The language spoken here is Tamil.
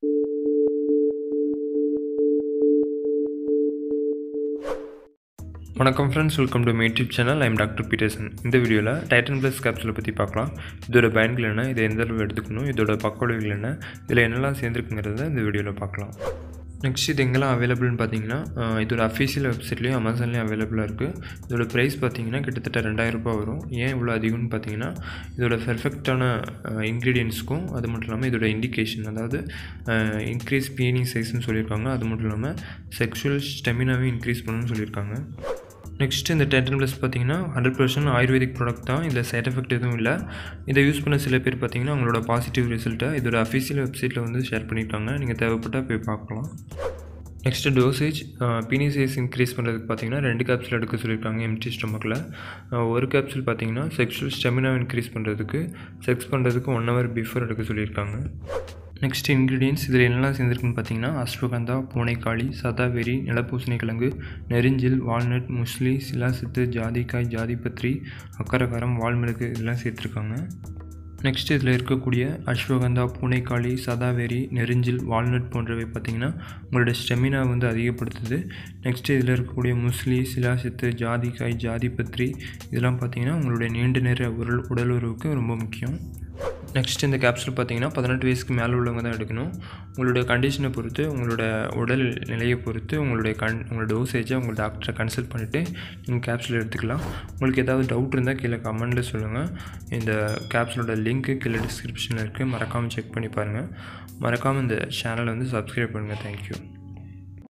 வணக்கம் friends welcome to my YouTube channel I'm doctor Peterson இந்த வீடியோவில் டைட்டன் ப்ளஸ் கேப்சூலை பற்றி பார்க்கலாம் இதோட பயன்கள் என்ன இதை எந்த அளவு எடுத்துக்கணும் இதோட பக்கவிளைவுகள் என்ன இதில் என்னெல்லாம் சேர்ந்துருக்குங்கிறத இந்த வீடியோவில் பார்க்கலாம் நெக்ஸ்ட் இது எங்கெல்லாம் அவைலபிள்னு பார்த்தீங்கன்னா அஹ், இதோட அஃபீஷியல் வெப்சைட்லேயும் அமேசான்லேயும் அவைலபிளாக இருக்குது இதோட ப்ரைஸ் பார்த்தீங்கன்னா கிட்டத்தட்ட ரெண்டாயிரம் ரூபாய் வரும் ஏன் இவ்வளோ அதிகம்னு பார்த்தீங்கன்னா இதோட பெர்ஃபெக்டான இன்க்ரீடியன்ஸ்க்கும் அது மட்டும் இல்லாமல் இதோட இண்டிகேஷன் அதாவது இன்க்ரீஸ் பீனிங் சைஸ்னு சொல்லியிருக்காங்க அது மட்டும் இல்லாமல் செக்ஷுவல் ஸ்டெமினாவையும் இன்க்ரீஸ் பண்ணணும்னு சொல்லியிருக்காங்க நெக்ஸ்ட் இந்த டென்டன் ப்ளஸ் பார்த்தீங்கன்னா ஹண்ட்ரட் பர்சன்ட் ஆயுர்வேதிக் ப்ராடக்ட் தான் இதில் சைட் எஃபெக்ட் எதுவும் இல்லை இதை யூஸ் பண்ண சில பேர் பார்த்தீங்கன்னா அவங்களோட பாசிட்டிவ் ரிசல்ட்டை இதோட அஃபீஷியல் வெப்சைட்டில் வந்து ஷேர் பண்ணியிருக்காங்க நீங்கள் தேவைப்பட்டால் போய் பார்க்கலாம் next dosage penis size increase பண்ணுறதுக்கு பார்த்தீங்கன்னா ரெண்டு கேப்சூல் எடுக்க சொல்லியிருக்காங்க எம்டி ஸ்டொமக்கில் ஒரு கேப்சூல் பார்த்தீங்கன்னா செக்ஷுவல் ஸ்டெமினா இன்க்ரீஸ் பண்ணுறதுக்கு செக்ஸ் பண்ணுறதுக்கு ஒன் ஹவர் பிஃபோர் எடுக்க சொல்லியிருக்காங்க நெக்ஸ்ட் இன்க்ரீடியன்ஸ் இதில் என்னெல்லாம் சேர்ந்துருக்குன்னு பார்த்தீங்கன்னா அஸ்வகந்தா பூனைக்காளி சதாவெரி நிலப்பூசணி கிழங்கு நெரிஞ்சில் வால்நட் முஸ்லி சிலாசித்து ஜாதிக்காய் ஜாதிபத்ரி அக்கரகாரம் வால்மிளகு இதெல்லாம் சேர்த்துருக்காங்க நெக்ஸ்ட் இதில் இருக்கக்கூடிய அஸ்வகந்தா பூனைக்காளி சதாவேரி நெரிஞ்சில் வால்நட் போன்றவை பார்த்திங்கன்னா உங்களோட ஸ்டெமினா வந்து அதிகப்படுத்துது நெக்ஸ்ட் இதில் இருக்கக்கூடிய முஸ்லி சிலாசித்து ஜாதிக்காய் ஜாதிபத்ரி இதெல்லாம் பார்த்திங்கன்னா உங்களுடைய நீண்ட நேர உடல் உடல் உறவுக்கு ரொம்ப முக்கியம் நெக்ஸ்ட் இந்த கேப்சூல் பார்த்தீங்கன்னா பதினெட்டு வயசுக்கு மேலே உள்ளவங்க தான் எடுக்கணும் உங்களோட கண்டிஷனை பொறுத்து உங்களோட உடல் நிலையை பொறுத்து உங்களுடைய கண் உங்களோட டோசேஜை உங்கள் டாக்டரை கன்சல்ட் பண்ணிவிட்டு நீங்கள் கேப்சூல் எடுத்துக்கலாம் உங்களுக்கு ஏதாவது டவுட் இருந்தால் கீழே கமெண்ட்டில் சொல்லுங்கள் இந்த கேப்சூலோட லிங்க்கு கீழே டிஸ்கிரிப்ஷனில் இருக்குது மறக்காமல் செக் பண்ணி பாருங்கள் மறக்காமல் இந்த சேனலை வந்து சப்ஸ்கிரைப் பண்ணுங்கள் தேங்க்யூ